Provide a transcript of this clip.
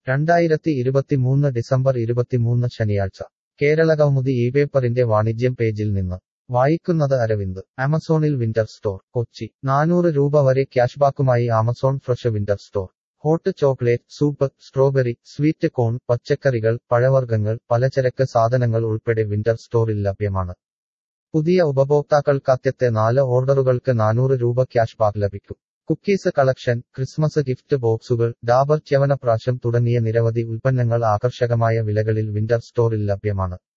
രണ്ടായിരത്തി ഇരുപത്തിമൂന്ന് ഡിസംബർ ഇരുപത്തിമൂന്ന് ശനിയാഴ്ച കേരള കൗമുദി ഈ പേപ്പറിന്റെ വാണിജ്യം പേജിൽ നിന്ന് വായിക്കുന്നത് അരവിന്ദ് ആമസോണിൽ വിന്റർ സ്റ്റോർ കൊച്ചി നാനൂറ് രൂപ വരെ ക്യാഷ്ബാക്കുമായി Amazon fresh winter store hot chocolate soup strawberry sweet corn പച്ചക്കറികൾ പഴവർഗ്ഗങ്ങൾ പലചരക്ക് സാധനങ്ങൾ ഉൾപ്പെടെ വിന്റർ സ്റ്റോറിൽ ലഭ്യമാണ് പുതിയ ഉപഭോക്താക്കൾക്കാദ്യത്തെ നാല് ഓർഡറുകൾക്ക് നാനൂറ് രൂപ ക്യാഷ്ബാക്ക് ലഭിക്കും കുക്കീസ് കളക്ഷൻ ക്രിസ്മസ് ഗിഫ്റ്റ് ബോക്സുകൾ ഡാബർ ച്യവനപ്രാശം തുടങ്ങിയ നിരവധി ഉൽപ്പന്നങ്ങൾ ആകർഷകമായ വിലകളിൽ വിന്റർ സ്റ്റോറിൽ ലഭ്യമാണ്